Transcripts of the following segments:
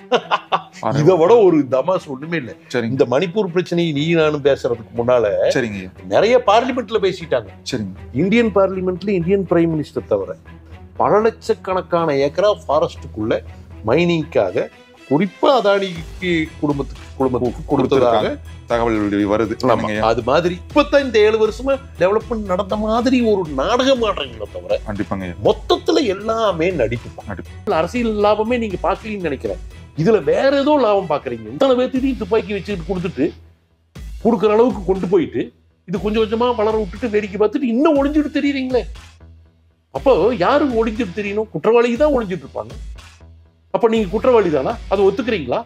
இதை விட ஒரு தமாஸ் ஒண்ணுமே இல்ல சரிங்க இந்த மணிப்பூர் பிரச்சனையை நீ நானும் பேசுறதுக்கு முன்னால சரிங்க ஐயா நிறைய பார்லிமெண்ட்ல பேசிட்டாங்க சரிங்க இந்தியன் பார்லிமெண்ட்ல இந்தியன் பிரைம் மினிஸ்டர் தவிர பல லட்சக்கணக்கான ஏக்கரா ஃபாரஸ்டுக்குள்ள மைனிங்காக குறிப்பா அதானிக்கு குடும்பத்துக்கு குடும்பத்துக்கு கொடுத்ததாக தகவல் வருது ஆமா, சரிங்க ஐயா அது மாதிரி இப்பதான் இந்த ஏழு வருஷமா டெவலப்மெண்ட் நடந்த மாதிரி ஒரு நாடகம் ஆடுறீங்களே தவிர கண்டிப்பாங்க ஐயா மொத்தத்துல எல்லாமே நடிப்பு நடிப்பு. அரசியல் லாபமே நீங்க பாக்கலன்னு நினைக்கிறேன் இதுல வேற ஏதோ லாபம் பாக்குறீங்க இத்தனை பேர்த்தையும் துப்பாக்கி வச்சுட்டு கொடுத்துட்டு கொடுக்குற அளவுக்கு கொண்டு போயிட்டு இது கொஞ்சம் கொஞ்சமா வளர விட்டுட்டு வேடிக்கை பார்த்துட்டு இன்னும் ஒளிஞ்சிட்டு தெரியுறீங்களே அப்போ யாரு ஒளிஞ்சிட்டு தெரியணும் குற்றவாளி தான் ஒளிஞ்சிட்டு இருப்பாங்க அப்ப நீங்க குற்றவாளி தானா அதை ஒத்துக்கிறீங்களா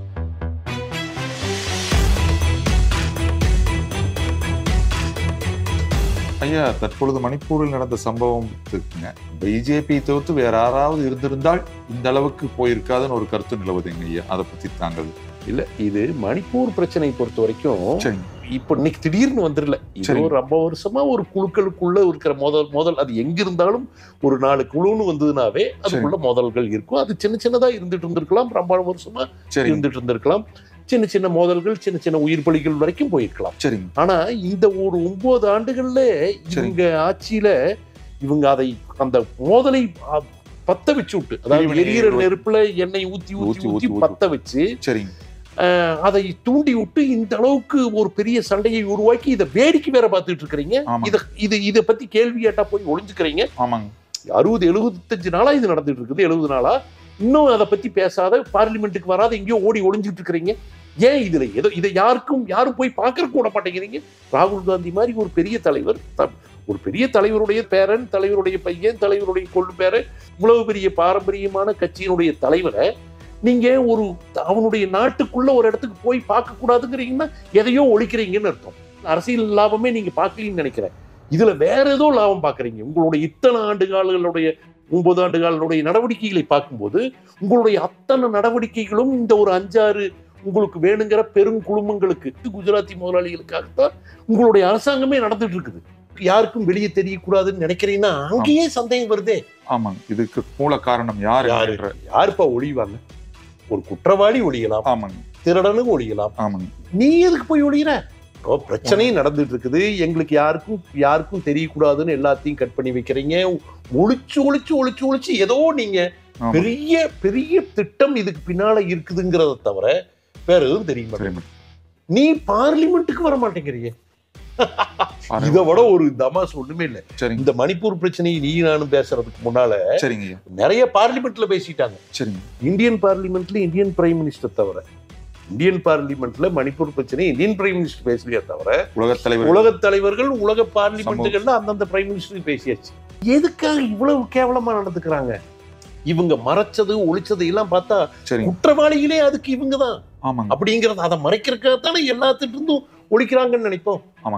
ஐயா தற்பொழுது மணிப்பூரில் நடந்த சம்பவத்துக்குங்க பிஜேபி தவிர்த்து வேற யாராவது இருந்திருந்தால் இந்த அளவுக்கு போயிருக்காதுன்னு ஒரு கருத்து நிலவுதுங்க ஐயா அதை பத்தி தாங்கள் இல்ல இது மணிப்பூர் பிரச்சனை பொறுத்த வரைக்கும் சரிங்க இப்ப இன்னைக்கு திடீர்னு வந்துடல இது சரி. ஒரு ரொம்ப வருஷமா ஒரு குழுக்களுக்குள்ள இருக்கிற முதல் முதல் அது எங்க இருந்தாலும் ஒரு நாலு குழுன்னு வந்ததுனாவே அதுக்குள்ள மோதல்கள் இருக்கும் அது சின்ன சின்னதா இருந்துட்டு இருந்திருக்கலாம் ரொம்ப வருஷமா சரிங்க இருந்துட்டு இருந்திருக்கலாம் சின்ன சின்ன மோதல்கள் சின்ன சின்ன உயிர் பலிகள் வரைக்கும் போயிருக்கலாம் சரிங்க ஆனா இந்த ஒரு ஒன்பது ஆண்டுகள்ல இவங்க ஆட்சியில இவங்க அதை அந்த மோதலை அ, பத்த வச்சு விட்டு அதாவது பிரிவினை எரியிற ஏற்படுத்தி- நெருப்புல எண்ணெய் ஊத்தி ஊத்தி, ஊத்தி ஊத்தி, ஊத்தி ஊத்தி. பத்த வச்சு சரிங்க அஹ், அதை தூண்டி விட்டு இந்த அளவுக்கு ஒரு பெரிய சண்டையை உருவாக்கி இதை வேடிக்கை வேற பார்த்துட்டு இருக்கிறீங்க ஆமாங்க. இத இது இதை பத்தி கேள்வி கேட்டா போய் ஒளிஞ்சுக்கிறீங்க ஆமாங்க அறுபது எழுபத்தஞ்சு நாளா இது நடந்துட்டு இருக்குது எழுபது நாளா இன்னும் அதை பத்தி பேசாத பார்லிமெண்ட்டுக்கு வராத எங்கேயோ ஓடி ஒளிஞ்சிட்டு இருக்கிறீங்க ஏன் இதுல ஏதோ இதை யாருக்கும் யாரும் போய் பார்க்க கூட மாட்டேங்கிறீங்க ராகுல் காந்தி மாதிரி ஒரு பெரிய தலைவர் த- ஒரு பெரிய தலைவருடைய பேரன் தலைவருடைய பையன் தலைவருடைய கொள்ளு பேரன் இவ்வளவு பெரிய பாரம்பரியமான கட்சியினுடைய தலைவரை நீங்க ஒரு அவனுடைய நாட்டுக்குள்ள ஒரு இடத்துக்கு போய் பார்க்க கூடாதுங்கிறீங்கன்னா எதையோ ஒழிக்கிறீங்கன்னு அர்த்தம் அரசியல் லாபமே நீங்க பார்க்கலன்னு நினைக்கிறேன் இதுல வேற ஏதோ லாபம் பார்க்கறீங்க உங்களுடைய இத்தனை ஆண்டு காலங்களுடைய ஒன்பது ஆண்டு காலங்களுடைய நடவடிக்கைகளை பார்க்கும்போது உங்களுடைய அத்தனை நடவடிக்கைகளும் இந்த ஒரு அஞ்சாறு உங்களுக்கு வேணுங்கிற பெருங்குழுமங்களுக்கு குஜராத்தி முதலாளிகளுக்காகத்தான் உங்களுடைய அரசாங்கமே நடந்துட்டு இருக்குது யாருக்கும் வெளியே தெரியக்கூடாதுன்னு நினைக்கிறீங்கன்னா அங்கேயே சந்தேகம் வருதே ஆமாங்க இதுக்கு மூல காரணம் யார் யாரு என்ற யாருப்பா ஒழிவாங்க ஒரு குற்றவாளி ஒழியலாம் ஆமாங்க திருடனும் ஒழியலாம் ஆமாங்க நீ எதுக்கு போய் ஒழிகிற இப்போ பிரச்சனையும் நடந்துட்டு இருக்குது எங்களுக்கு யாருக்கும் யாருக்கும் தெரியக்கூடாதுன்னு எல்லாத்தையும் கட் பண்ணி வைக்கிறீங்க ஒளிச்சு ஒளிச்சு ஒளிச்சு ஒளிச்சு ஏதோ நீங்க ஆமா. பெரிய பெரிய திட்டம் இதுக்கு பின்னால இருக்குதுங்கிறத தவிர வேற எதுவும் தெரிய மாட்டேங்குது சரிங்க. நீ பார்லிமெண்ட்டுக்கு வர மாட்டேங்கிறீங்க இதை விட ஒரு தமாஸ் ஒண்ணுமே இல்ல சரிங்க இந்த மணிப்பூர் பிரச்சனையை நீ நானும் பேசுறதுக்கு முன்னால சரிங்க ஐயா நிறைய பார்லிமெண்ட்ல பேசிட்டாங்க சரிங்க இந்தியன் பார்லிமெண்ட்ல இந்தியன் பிரைம் மினிஸ்டர் தவிர இந்தியன் பார்லிமெண்ட்ல மணிப்பூர் பிரச்சனை இந்தியன் பிரைம் மினிஸ்டர் பேசலையே தவிர உலகத் தலைவர் உலக தலைவர்கள் உலக பார்லிமெண்ட்டுகள்ல அந்தந்த பிரைம் மினிஸ்டர் பேசியாச்சு எதுக்காக இவ்வளவு கேவலமா நடந்துக்கிறாங்க இவங்க மறைச்சது ஒளிச்சது எல்லாம் பார்த்தா சரிங்க குற்றவாளிகளே அதுக்கு இவங்க தான் ஆமாங்க அப்படிங்கறத அதை மறைக்கிறதுக்காகத்தானே எல்லாத்திட்ட இருந்தும் ஒழிக்கிறாங்கன்னு நினைப்போம்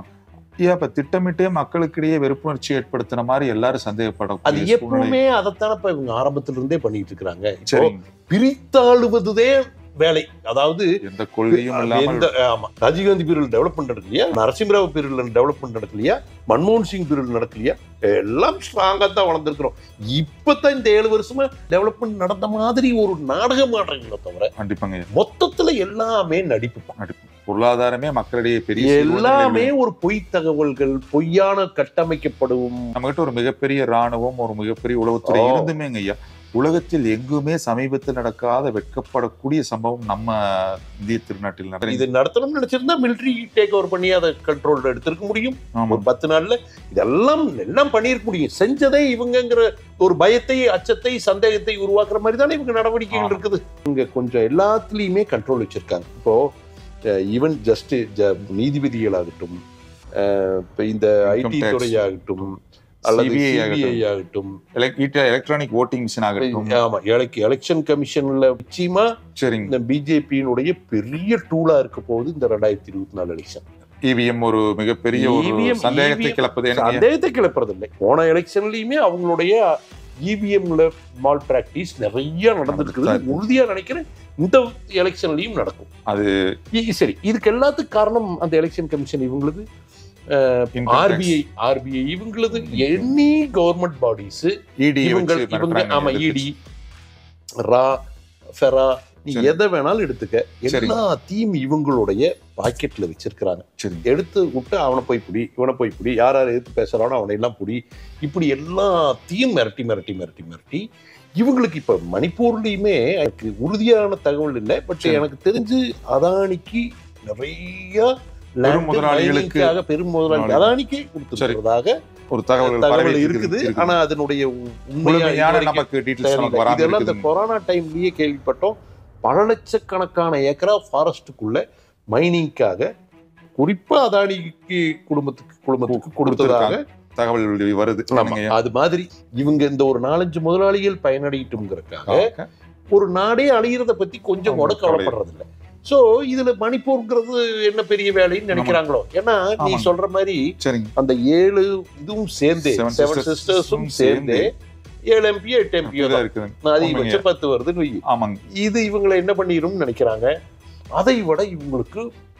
ஐயா இப்ப திட்டமிட்டே மக்களுக்கிடையே வெறுப்புணர்ச்சி ஏற்படுத்தின மாதிரி எல்லாரும் அது சந்தேகப்படக்கூடிய சூழ்நிலை எப்பவுமே அதைத்தானே இப்ப இவங்க ஆரம்பத்துல இருந்தே பண்ணிட்டு இருக்கிறாங்க இப்போ சரிங்க பிரித்தாளுவதுதே வேலை அதாவது எந்த கொள்கையும் இல்லாமல் எந்த ஆமா ராஜீவ்காந்தி பீரியட் டெவலப்மெண்ட் நடக்கலையா நரசிம்மராவ் பீரியட்ல டெவலப்மெண்ட் நடக்கலையா மன்மோகன் சிங் பீரியட் நடக்கலையா எல்லாம் ஸ்ட்ராங்கா தான் வளர்ந்துருக்கிறோம் இப்பதான் இந்த ஏழு வருஷமா டெவலப்மெண்ட் நடந்த மாதிரி ஒரு நாடகம் ஆடுறீங்களோ தவிர கண்டிப்பாங்க ஐயா. மொத்தத்துல எல்லாமே நடிப்பு தான். நடிப்பு பொருளாதாரமே மக்களிடையே பெரிய எல்லாமே ஒரு பொய் தகவல்கள் பொய்யான கட்டமைக்கப்படும் நம்ம கிட்ட ஒரு மிகப்பெரிய ராணுவம் ஒரு மிகப்பெரிய உளவுத்துறை ஓ. இருந்துமேங்க ஐயா உலகத்தில் எங்குமே சமீபத்தில் நடக்காத வெட்கப்படக்கூடிய சம்பவம் நம்ம இந்திய திருநாட்டில் இது நடந்தது நடத்தணும்னு நினைச்சிருந்தா மிலிட்டரி டேக் ஓவர் பண்ணி அதை கண்ட்ரோல் எடுத்திருக்க முடியும் ஆமா ஒரு பத்து நாள்ல இதெல்லாம் எல்லாம் பண்ணியிருக்க முடியும் செஞ்சதே இவங்கங்கிற ஒரு பயத்தை அச்சத்தை சந்தேகத்தை உருவாக்குற மாதிரி தானே இவங்க நடவடிக்கைகள் ஆமா. இருக்குது இவங்க கொஞ்சம் எல்லாத்துலயுமே கண்ட்ரோல் வச்சிருக்காங்க இப்போ ஈவன் ஜஸ்ட் நீதிபதிகளாகட்டும் அஹ், இப்ப இந்த Income ஐடி tax. துறையாகட்டும் அல்லது CBI சிபிஐ ஆகட்டும். ஆகட்டும் எலக்ட்ரானிக் ஓட்டிங் மிஷின் ஆகட்டும் ஆமா எலெக்ஷன் கமிஷன்ல நிச்சயமா சரிங்க இந்த பிஜேபியினுடைய பெரிய டூலா இருக்க போகுது இந்த ரெண்டாயிரத்தி இருபத்தி நாலு எலெக்ஷன் இவிஎம் ஒரு மிகப்பெரிய ஒரு EVM சந்தேகத்தை EVM கிளப்பது என்னங்க ஐயா? சந்தேகத்தை கிளப்புறதில்லை போன எலெக்ஷன்லயுமே அவங்களுடைய இவிஎம்ல மால் பிராக்டிஸ் நிறைய நடந்திருக்குது நடந்துட்டு உறுதியா நினைக்கிறேன் இந்த எலெக்ஷன்லயும் நடக்கும் அது இ- சரி இதுக்கு எல்லாத்துக்கும் காரணம் அந்த எலெக்ஷன் கமிஷன் இவங்களது Income tax. ஆர்பிஐ ஆர்பிஐ இவங்களது எனி கவர்மெண்ட் பாடிஸ் ED இவங்க வச்சு இவங்க மிரட்டுறாங்க ஆமா எதிர்க்கட்சி. இடி ரா ஃபெரா நீ சரி. எதை வேணாலும் எடுத்துக்க சரி. எல்லாத்தையும் இவங்களுடைய பாக்கெட்ல வச்சிருக்கிறாங்க சரி எடுத்து விட்டு அவனை போய் பிடி இவனை போய் பிடி யார் யார் எதிர்த்து பேசுறானோ அவனை எல்லாம் பிடி இப்படி எல்லாத்தையும் மிரட்டி மிரட்டி மிரட்டி மிரட்டி இவங்களுக்கு இப்ப மணிப்பூர்லயுமே எனக்கு உறுதியான தகவல் இல்லை பட் சரி. எனக்கு தெரிஞ்சு அதானிக்கு நிறைய land பெரும் முதலாளிகளுக்கு- miningக்காக பெரும் முதலாளி முதலாளி. அதானிக்கு கொடுத்துருக்கிறதாக ஒரு தகவல் தகவல் இருக்குது ஆனா அதனுடைய உண்மையா முழுமையான இதுவரைக்கும் நமக்கு டீட்டெயில்ஸ் தெரியல. நமக்கு வராம இதெல்லாம் இந்த இருக்குது கொரோனா டைம்லயே கேள்விப்பட்டோம் பல லட்சக்கணக்கான ஏக்கரா ஃபாரஸ்டுக்குள்ள மைனிங்காக குறிப்பா அதானிக்கு குடும்பத்துக்கு குடும்பத்துக்கு கொடுத்ததாக தகவல் வருது ஆமா. என்னங்கய்யா? அது மாதிரி இவங்க இந்த ஒரு நாலஞ்சு முதலாளிகள் பயனடையட்டும்ங்கிறதுக்காக ஆக, ஒரு நாடே அழியறத பத்தி கொஞ்சம் கூட அவங்க கவலை. கவலைப்படுறது இல்ல சோ இதுல மணிப்பூர்ங்கிறது என்ன பெரிய வேலைன்னு நினைக்கிறாங்களோ ஏன்னா நீ ஆமாங்க. சொல்ற மாதிரி சரிங்க அந்த ஏழு இதுவும் சேர்ந்தே Seven செவன் sisters சிஸ்டர்ஸும் சேர்ந்தே ஏழு எம்பி எட்டு எம்பியோ இதா தான் இருக்குதுங்க அதிகபட்சம் பத்து வருதுன்னு வை ஆமாங்க இது இவங்களை என்ன பண்ணிரும்னு நினைக்கிறாங்க அதை விட இவங்களுக்கு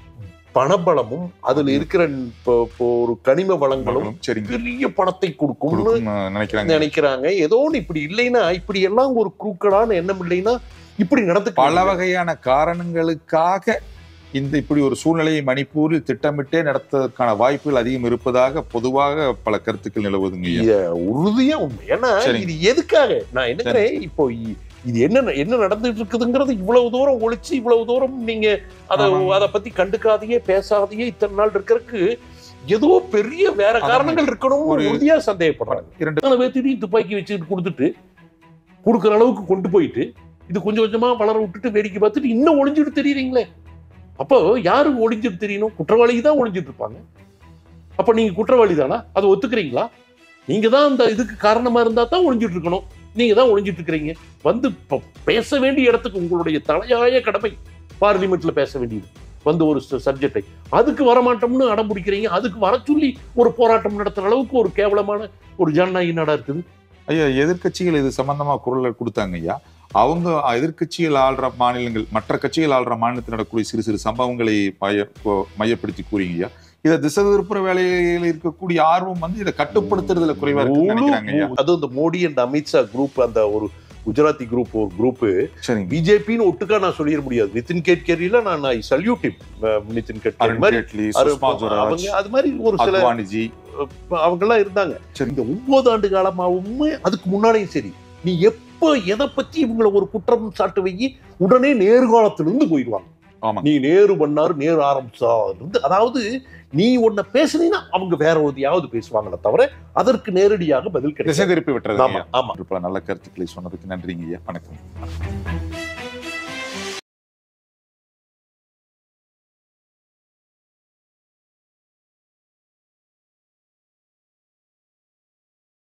பணபலமும் அதுல இருக்கிற இப்போ இப்போ ஒரு கனிம வளங்களும் சரிங்க பெரிய பணத்தை கொடுக்கும்னு கொடுக்கும் நினைக்கிறாங்க நினைக்கிறாங்க ஏதோ ஒண்ணு இப்படி இல்லைன்னா இப்படி எல்லாம் ஒரு குரூக்கடான எண்ணம் இல்லைன்னா இப்படி நடந்து பல வகையான காரணங்களுக்காக இந்த இப்படி ஒரு சூழ்நிலையை மணிப்பூரில் திட்டமிட்டே நடத்துவதற்கான வாய்ப்புகள் அதிகம் இருப்பதாக பொதுவாக பல கருத்துக்கள் நிலவுதுங்க ஐயா. உறுதியா உண்மை ஏன்னா சரி. இது எதுக்காக நான் என்னங்கிறேன் இப்போ இ- இது என்ன என்ன நடந்துட்டு இருக்குதுங்கிறது இவ்வளவு தூரம் ஒழிச்சு இவ்வளவு தூரம் நீங்க அதை ஆமாங்க. அதை பத்தி கண்டுக்காதையே பேசாதையே இத்தனை நாள் இருக்கறதுக்கு ஏதோ பெரிய வேற அதான் காரணங்கள் இருக்கணும் ஒரு- உறுதியா சந்தேகப்படுறாங்க இரண்டு அதனால பேத்திட்டு துப்பாக்கி வச்சுட்டு கொடுத்துட்டு கொடுக்குற அளவுக்கு கொண்டு போயிட்டு இது கொஞ்சம் கொஞ்சமா வளர விட்டுட்டு வேடிக்கை பார்த்துட்டு இன்னும் ஒளிஞ்சிட்டு தெரியுறீங்களே அப்போ யாரு ஒளிஞ்சிட்டு தெரியணும் குற்றவாளி தான் ஒளிஞ்சிட்டு இருப்பாங்க அப்ப நீங்க குற்றவாளி தானா அதை ஒத்துக்கிறீங்களா நீங்க தான் அந்த இதுக்கு காரணமா இருந்தா தான் ஒளிஞ்சிட்டு இருக்கணும் நீங்க தான் ஒளிஞ்சிட்டு இருக்கிறீங்க வந்து இப்ப பேச வேண்டிய இடத்துக்கு உங்களுடைய தலையாய கடமை பார்லிமெண்ட்ல பேச வேண்டியது வந்து ஒரு சப்ஜெக்டை அதுக்கு வரமாட்டோம்னு அடம் பிடிக்கிறீங்க அதுக்கு வர சொல்லி ஒரு போராட்டம் நடத்துற அளவுக்கு ஒரு கேவலமான ஒரு ஜனநாயக நாடா இருக்குது ஐயா எதிர்க்கட்சிகள் இது சம்பந்தமா குரல் கொடுத்தாங்க ஐயா அவங்க எதிர்க்கட்சிகள் ஆள்ற மாநிலங்கள் மற்ற கட்சிகள் ஆள்ற மாநிலத்தில் நடக்கக்கூடிய சிறு சிறு சம்பவங்களை மைய- கொ- மையப்படுத்தி கூறீங்க ஐயா இதை திசை திருப்புற வேலையில் இருக்கக்கூடிய ஆர்வம் வந்து இதை கட்டுப்படுத்துறதுல குறைவா இருக்குன்னு நினைக்கிறாங்க ஐயா அது இந்த மோடி அண்ட் அமித்ஷா குரூப் அந்த ஒரு குஜராத்தி குரூப் ஒரு குரூப் சரிங்க பிஜேபின்னு ஒட்டுக்கா நான் சொல்லிட முடியாது நிதின் கேட்கரியில நான் ஐ சல்யூட் நிதின் கேட்கரி அருண் மாதிரி ஜேட்லி அரு- சுஷ்மா ஸ்வராஜ் அவங்க அது மாதிரி ஒரு சில அத்வானிஜி அவங்க எல்லாம் இருந்தாங்க சரி. இந்த ஒன்பது ஆண்டு காலமாவும் அதுக்கு முன்னாடியும் சரி நீ எப்ப எதை பத்தி இவங்களை ஒரு குற்றம் சாட்டு வை உடனே நேர்காலத்துல இருந்து போயிடுவாங்க ஆமாங்க நீ நேரு பண்ணாரு நேரு ஆரம்பிச்சா இருந்து அதாவது நீ ஒன்ன பேசுனீங்கன்னா அவங்க வேற ஒதையாவது பேசுவாங்களே தவிர அதற்கு நேரடியாக பதில் திசை கிடையாது திருப்பி விட்டுறது ஆமா ஐயா ஆமா பல நல்ல கருத்துக்களை சொன்னதுக்கு நன்றிங்க ஐயா வணக்கம்